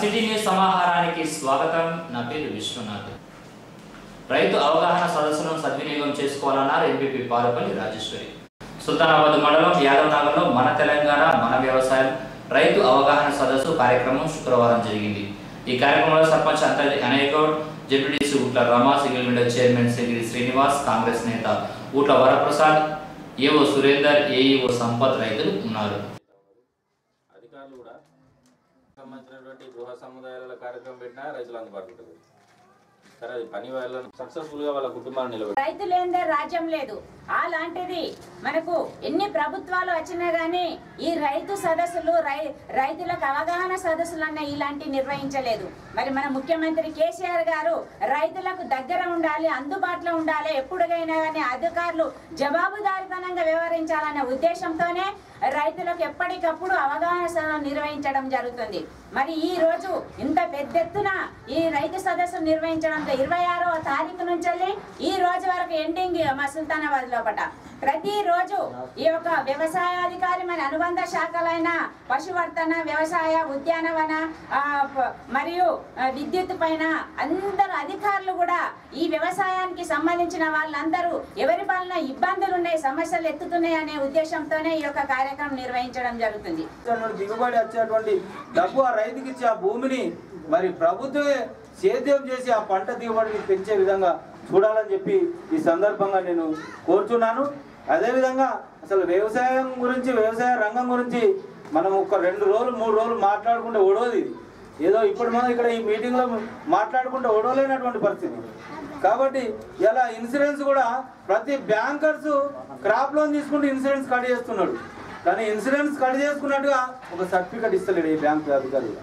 city news సమాహారానికి స్వాగతం నా పేరు విశ్వనాథ్ రైతు అవగాహన సదస్సును సద్వినియోగం చేసుకోవాలన్నారు ఎంపీపీ పారుపల్లి రాజేశ్వరి సుల్తానాబాద్ మండలం యాదవ్ నగర్లో మన తెలంగాణ మన వ్యవసాయం రైతు అవగాహన సదస్సు కార్యక్రమం శుక్రవారం జరిగింది ఈ కార్యక్రమంలో sarpanch Antharji Anegoud ZPTC Ootla Rama single window chairman Sigiri Srinivas Congress నేత ఊట్ల వరప్రసాద్ ఏఓ సురేందర్ ఏఈఓ సంపత్ రైతులు ఉన్నారు అధికారులు కూడా సంబంధించినటువంటి గృహ సముదాయాల కార్యక్రమం పెట్టినా రైతులు అందుబాటులో ఉంటుంది సరే అది పని వాళ్ళని సక్సెస్ఫుల్ గా వాళ్ళ కుటుంబాన్ని నిలబెట్టి రైతు లేనిదే రాజ్యం లేదు అలాంటిది మనకు ఎన్ని ప్రభుత్వాలు వచ్చినా గానీ ఈ రైతు సదస్సులు రై రైతులకు అవగాహన సదస్సులన్న ఇలాంటి నిర్వహించలేదు మరి మన ముఖ్యమంత్రి కేసీఆర్ గారు రైతులకు దగ్గర ఉండాలి అందుబాటులో ఉండాలి ఎప్పుడుగైనా కానీ అధికారులు జవాబుదారితనంగా వ్యవహరించాలనే ఉద్దేశంతోనే రైతులకు ఎప్పటికప్పుడు అవగాహన సదస్సులు నిర్వహించడం జరుగుతుంది మరి ఈ రోజు ఇంత పెద్ద ఎత్తున ఈ రైతు సదస్సు నిర్వహించడంతో ఇరవై ఆరవ తారీఖు నుంచి ఈ రోజు వరకు ఎండింగ్ మా సుల్తానాబాద్ లోపట ప్రతి రోజు ఈ యొక్క వ్యవసాయాధికారి మన అనుబంధ శాఖలైన పశువర్తన వ్యవసాయ ఉద్యానవన ఆ, ప- మరియు ఆ, విద్యుత్ పైన అందరు అధికారులు కూడా ఈ వ్యవసాయానికి సంబంధించిన వాళ్ళందరూ ఎవరి వలన ఇబ్బందులు ఉన్నాయి సమస్యలు ఎత్తుతున్నాయి అనే ఉద్దేశంతోనే ఈ యొక్క కార్యక్రమం నిర్వహించడం జరుగుతుంది వచ్చేటువంటి దిగుబడి వచ్చేటువంటి డబ్బు ఆ రైతుకి ఇచ్చి ఆ భూమిని మరి ప్రభుత్వమే సేద్యం చేసి ఆ పంట దిగుబడిని పెంచే విధంగా చూడాలని చెప్పి ఈ సందర్భంగా నేను కోరుచున్నాను అదేవిధంగా అసలు వ్యవసాయం గురించి వ్యవసాయ రంగం గురించి మనం ఒక రెండు రోజులు మూడు రోజులు మాట్లాడుకుంటే ఓడోది ఇది ఏదో ఇప్పుడు మనం ఇక్కడ ఈ మీటింగ్లో మాట్లాడుకుంటే ఓడవలేనటువంటి పరిస్థితి కాబట్టి ఇలా ఇన్సూరెన్స్ కూడా ప్రతి బ్యాంకర్స్ క్రాప్ లోన్ తీసుకుంటే ఇన్సూరెన్స్ కట్ చేస్తున్నాడు కానీ ఇన్సూరెన్స్ కట్ చేసుకున్నట్టుగా ఒక సర్టిఫికెట్ ఇస్తలేడు ఈ బ్యాంక్ అధికారి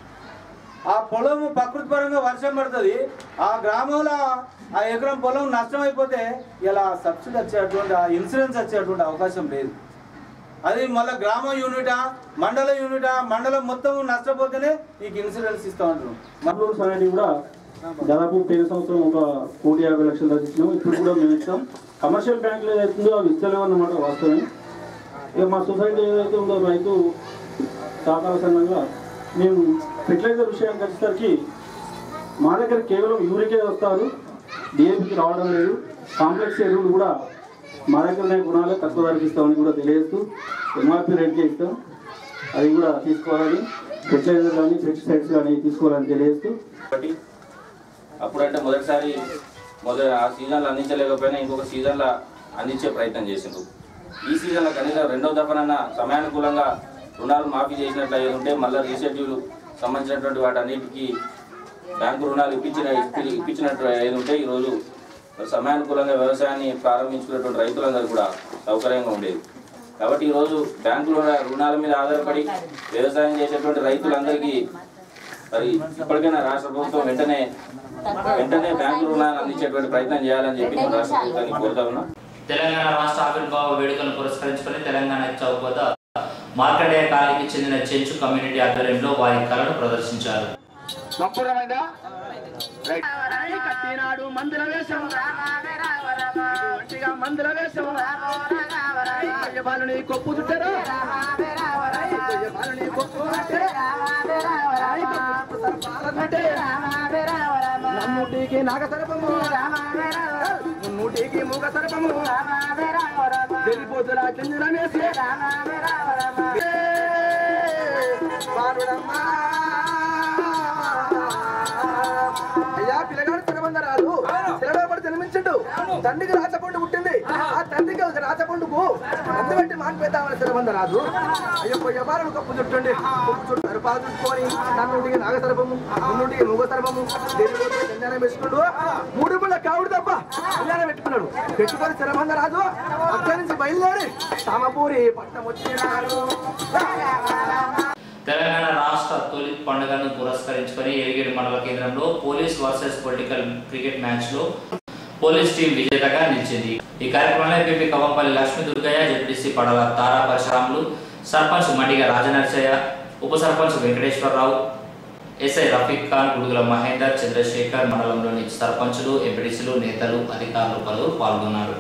ఆ పొలం ప్రకృతి పరంగా వర్షం పడుతుంది ఆ గ్రామంలో ఆ ఎకరం పొలం నష్టం అయిపోతే ఇలా సబ్సిడీ వచ్చేటువంటి ఆ ఇన్సూరెన్స్ వచ్చేటువంటి అవకాశం లేదు అది మళ్ళీ గ్రామ యూనిటా మండల యూనిటా మండలం మొత్తం నష్టపోతేనే నీకు ఇన్సూరెన్స్ ఇస్తా ఉంటారు లోన్స్ అనేవి కూడా దాదాపు పోయిన సంవత్సరం ఒక కోటి యాభై లక్షల దాకా ఇచ్చినాం ఇప్పుడు కూడా మేము ఇస్తాం కమర్షియల్ బ్యాంకులు ఏదైతుందో అవి ఇస్తలేవు అన్నమాట వాస్తవమే ఇక మా సొసైటీ ఏదైతే ఉందో రైతు సహకార సంఘంగా మేము ఫెర్టిలైజర్ విషయానికి వచ్చేసరికి మా దగ్గర కేవలం యూరికే వస్తారు డిఏపికి రావడం లేదు కాంప్లెక్స్ ఎరువులు కూడా మా దగ్గరనే గుణాలే తక్కువ ధరకి ఇస్తామని కూడా తెలియజేస్తూ ఎంఆర్పి రేట్కే ఇస్తాం అది కూడా తీసుకోవాలని ఫెర్టిలైజర్ కానీ పెస్టిసైడ్స్ కానీ తీసుకోవాలని తెలియజేస్తూ కాబట్టి అప్పుడంటే మొదటిసారి మొదటి ఆ సీజన్లో అందించలేకపోయినా ఇంకొక సీజన్లో అందించే ప్రయత్నం చేసిండ్రు ఈ సీజన్లో కనీసం రెండో దఫనన్నా సమయానుకూలంగా రుణాలు మాఫీ చేసినట్లు అయ్యి ఉంటే మళ్ళీ రీషెడ్యూల్ సంబంధించినటువంటి వాటన్నిటికీ బ్యాంకు రుణాలు ఇప్పించిన ఇప్పి- ఇప్పించినట్టు ఏది ఉంటే ఈరోజు మరి సమయానుకూలంగా వ్యవసాయాన్ని ప్రారంభించుకున్నటువంటి రైతులందరూ కూడా సౌకర్యంగా ఉండేది కాబట్టి ఈరోజు బ్యాంకుల రుణాల మీద ఆధారపడి వ్యవసాయం చేసేటువంటి రైతులందరికీ మరి ఇప్పటికైనా రాష్ట్ర ప్రభుత్వం వెంటనే వెంటనే బ్యాంకు రుణాలు అందించేటువంటి ప్రయత్నం చేయాలని చెప్పి నేను రాష్ట్ర ప్రభుత్వాన్ని కోరుతా ఉన్నా తెలంగాణ రాష్ట్ర ఆవిర్భావ వేడుకలను పురస్కరించుకొని తెలంగాణ చౌక్ వద్ద మార్కండేయ కాలనీకి చెందిన చెంచు కమ్యూనిటీ ఆధ్వర్యంలో వారి కళను ప్రదర్శించారు కట్టినాడు మందిర వేషం ఒంటిగా మందిర వేషం బాలుని కొప్పు చుట్టారు బాలుని కొప్పు నమ్ముటికి నాగ సరపము మున్నూటికి మూగ సరపము వెళ్ళిపోతురా చెందిన వేసి అయ్యా పిల్లగాడు తిరగబంద రాదు తిరగబడి జన్మించడు తండ్రికి రాచపండు పుట్టింది ఆ తండ్రికి ఒక రాచపండుకు అందుకంటే మానిపోతామని తిరగబంద రాదు అయ్యో పొయ్యబాలను కప్పు చుట్టండి కప్పు చుట్టూ సరిపాలు చుట్టుకొని నన్నుంటికి నాగ సర్పము మున్నుంటికి మూగ సర్పము చందనం వేసుకుంటూ మూడు పుల్ల కావుడు తప్ప కళ్యాణం పెట్టుకున్నాడు పెట్టుకొని తిరగబంద రాదు అక్కడి నుంచి బయలుదేరి సామపూరి పట్నం వచ్చినాడు తెలంగాణ రాష్ట్ర తొలి పండుగను పురస్కరించుకొని ఎలిగేడు మండల కేంద్రంలో police versus political cricket match లో పోలీస్ టీం విజేతగా నిలిచింది ఈ కార్యక్రమంలో ఎంపీ కవంపల్లి లక్ష్మీ దుర్గయ్య జడ్పీసీ పడల తారా పరశురాములు సర్పంచ్ మండిగ రాజనరసయ్య ఉప సర్పంచ్ వెంకటేశ్వరరావు ఎస్ఐ రఫీక్ ఖాన్ గుడుగుల మహేందర్ చంద్రశేఖర్ మండలంలోని సర్పంచులు ఎంపీడీసీలు నేతలు అధికారులు పలువురు పాల్గొన్నారు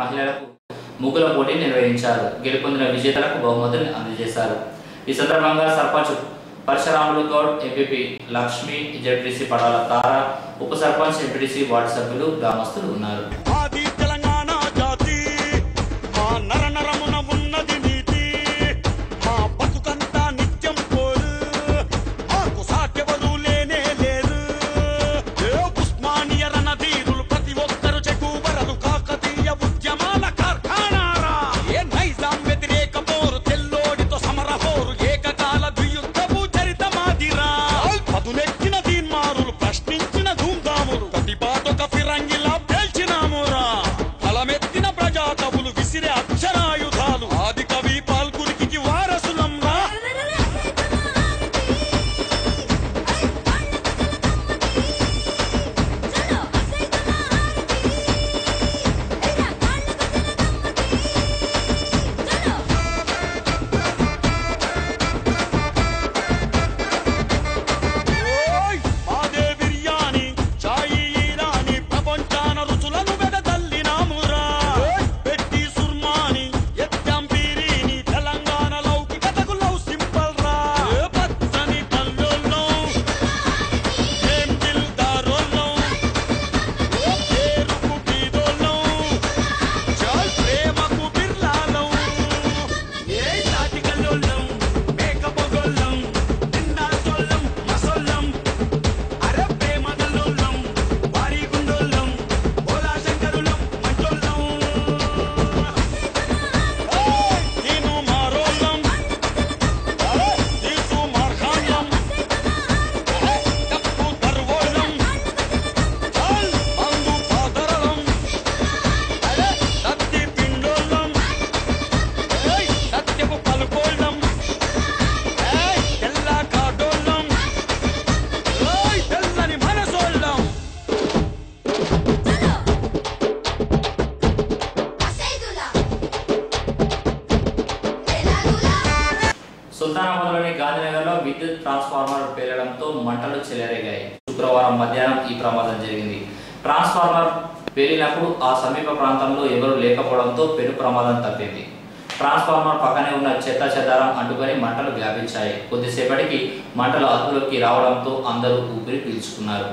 మహిళలకు ముగ్గుల పోటీ నిర్వహించారు గెలుపొందిన విజేతలకు బహుమతులు అందజేశారు ఈ సందర్భంగా సర్పంచ్ పరశురాములు గౌడ్ ఎంపీపీ లక్ష్మి జడ్పీసీ పడాల తార ఉప సర్పంచ్ ఎంపీటీసీ వార్డు సభ్యులు గ్రామస్తులు ఉన్నారు ఆది తెలంగాణ జాతి మా నర నరమున ఉన్నది నీతి మా బతుకంతా నిత్యం పోరు మాకు సాధ్యవరు లేనే లేరు ఏ ఉస్మానియ రణధీరులు ప్రతి ఒక్కరు చెగువరలు కాకతీయ ఉద్యమాల కార్ఖానారా ఏ నైజాం వ్యతిరేక పోరు తెల్లోడితో సమర పోరు ఏకకాల ద్వియుద్ధపు చరితమాదిరా పదునెక్కిన తీన్మారులు ప్రశ్నించిన ధూమ్ధాములు ప్రతిపాదొక ఫిరంగిలా పేల్చినామురా బలమెత్తిన ప్రజాకవులు విసిరే అక్షరాయుధాలు ఆది కవి పాల్కురికి వారసులంరా ఓయ్ మాదే బిర్యానీ చాయి ఈరాని ప్రపంచాన రుచులను వెదజల్లినామురా పెట్టి సుర్మాని ఎత్తాం పీరీని తెలంగాణ లౌకికతకు లవ్ సింబల్ రా ఏ పచ్చని పల్లెల్లో ఏం దిల్దారోల్లో పేరుకు బీదోల్లో చాల్ ప్రేమకు బిర్లాలం ఏ తాటికల్లోళ్ళం మేకపోగోళ్ళం తిన్నాసోళ్ళం మసోళ్ళం అరే ప్రేమగల్లోళ్ళం వారి గుండోళ్ళం ఓలా శంకరులం మంచోళ్ళం ఏయ్, నేను మారోళ్ళం ఏయ్, తీసు మార్ఖాన్లం ఏయ్, తప్పు దర్వోళ్ళం చాల్ మందు పాదరలం అరే సత్తి పిండోళ్ళం ఏయ్ సత్యపు పలుకోళ్ళం ఏయ్ తెల్ల కాడోళ్ళం ఏయ్ తెల్లని మనసోళ్ళం సుల్తానాబాద్లోని గాంధీనగర్లో విద్యుత్ ట్రాన్స్ఫార్మర్ పేలడంతో మంటలు చెలరేగాయి శుక్రవారం మధ్యాహ్నం ఈ ప్రమాదం జరిగింది ట్రాన్స్ఫార్మర్ పేలినప్పుడు ఆ సమీప ప్రాంతంలో ఎవరూ లేకపోవడంతో పెను ప్రమాదం తప్పింది ట్రాన్స్ఫార్మర్ పక్కనే ఉన్న చెత్త చెదారం అంటుకొని మంటలు వ్యాపించాయి కొద్దిసేపటికి మంటలు అదుపులోకి రావడంతో అందరూ ఊపిరి పీల్చుకున్నారు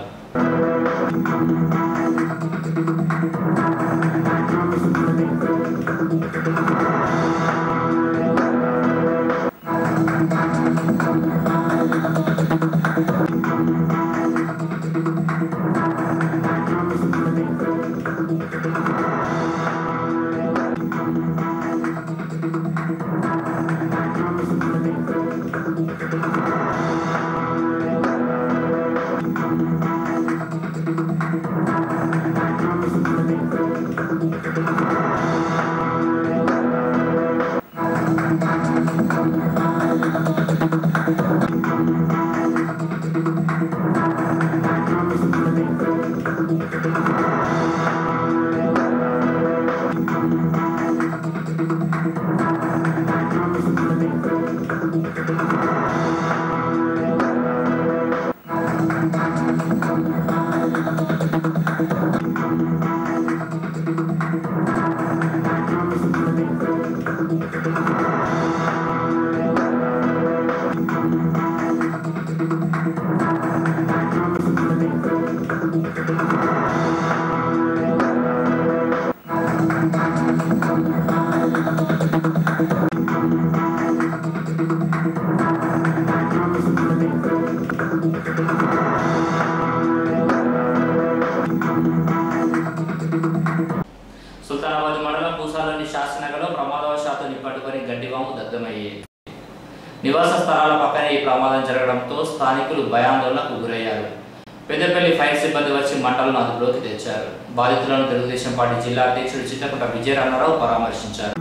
సుల్తానాబాద్ మండలం పూసాలోని శాసనగర్లో ప్రమాదవశాత్తు నిప్పట్టుకొని గడ్డివాము దగ్ధమయ్యాయి నివాస స్థలాల పక్కనే ఈ ప్రమాదం జరగడంతో స్థానికులు భయాందోళనకు గురయ్యారు పెద్దపల్లి ఫైర్ సిబ్బంది వచ్చి మంటలను అదుపులోకి తెచ్చారు బాధితులను తెలుగుదేశం పార్టీ జిల్లా అధ్యక్షుడు చిత్తకుంట విజయరన్నారావు పరామర్శించారు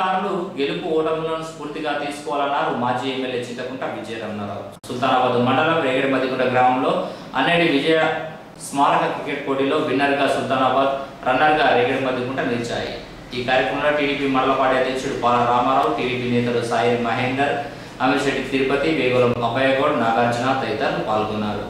క్రీడాకారులు గెలుపు ఓటములను స్ఫూర్తిగా తీసుకోవాలన్నారు మాజీ ఎమ్మెల్యే చింతకుంట విజయరమణారావు సుల్తానాబాద్ మండలం రేగడి మదికుంట గ్రామంలో అన్నడి విజయ స్మారక క్రికెట్ పోటీలో విన్నర్గా సుల్తానాబాద్ రన్నర్గా రేగడి మదికుంట నిలిచాయి ఈ కార్యక్రమంలో టీడీపీ మండలపాటి అధ్యక్షుడు పాల రామారావు టీడీపీ నేతలు సాయి మహేందర్ అమిర్శెట్టి తిరుపతి వేగులం అభయగౌడ్ నాగార్జున తదితరులు పాల్గొన్నారు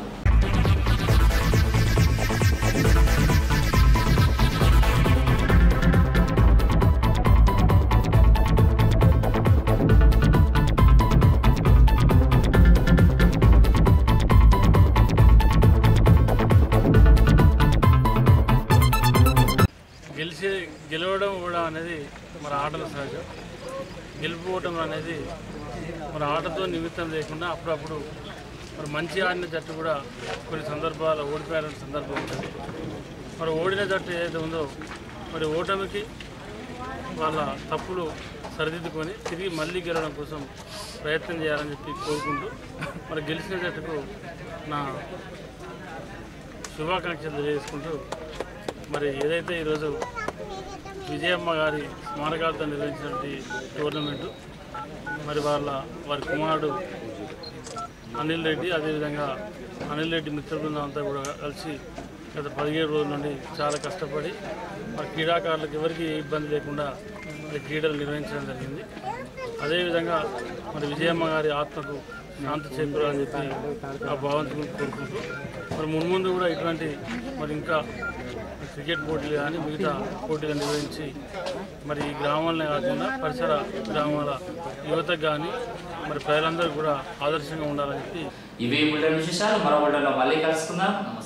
గెలిచే గెలవడం కూడా అనేది మన ఆటల సహజం గెలుపుకోవటం అనేది మన ఆటతో నిమిత్తం లేకుండా అప్పుడప్పుడు మరి మంచి ఆడిన జట్టు కూడా కొన్ని సందర్భాలు ఓడిపోయిన సందర్భం ఉంటుంది మరి ఓడిన జట్టు ఏదైతే ఉందో మరి ఓటమికి వాళ్ళ తప్పులు సరిదిద్దుకొని తిరిగి మళ్ళీ గెలవడం కోసం ప్రయత్నం చేయాలని చెప్పి కోరుకుంటూ మరి గెలిచిన జట్టుకు నా శుభాకాంక్షలు తెలియజేసుకుంటూ మరి ఏదైతే ఈరోజు విజయమ్మ గారి స్మారకాలతో నిర్వహించినటువంటి టోర్నమెంటు మరి వాళ్ళ వారి కుమారుడు అనిల్ రెడ్డి అదేవిధంగా అనిల్ రెడ్డి మిత్ర బృందం అంతా కూడా కలిసి గత పదిహేడు రోజుల నుండి చాలా కష్టపడి మరి క్రీడాకారులకు ఎవరికి ఏ ఇబ్బంది లేకుండా మరి క్రీడలు నిర్వహించడం జరిగింది అదేవిధంగా మరి విజయమ్మ గారి ఆత్మకు శాంతి చేకూరాలని చెప్పి ఆ భావంతులు కోరుకుంటూ మరి మున్ముందు కూడా ఇటువంటి మరి ఇంకా క్రికెట్ పోటీలు కానీ మిగతా పోటీలు నిర్వహించి మరి ఈ గ్రామాలనే కాకుండా పరిసర గ్రామాల యువతకు కానీ మరి ప్రజలందరూ కూడా ఆదర్శంగా ఉండాలని చెప్పి ఇవి బులెటిన్ విశేషాలు మరో బులెటిన్లో మళ్ళీ కలుసుకుందాం నమస్తే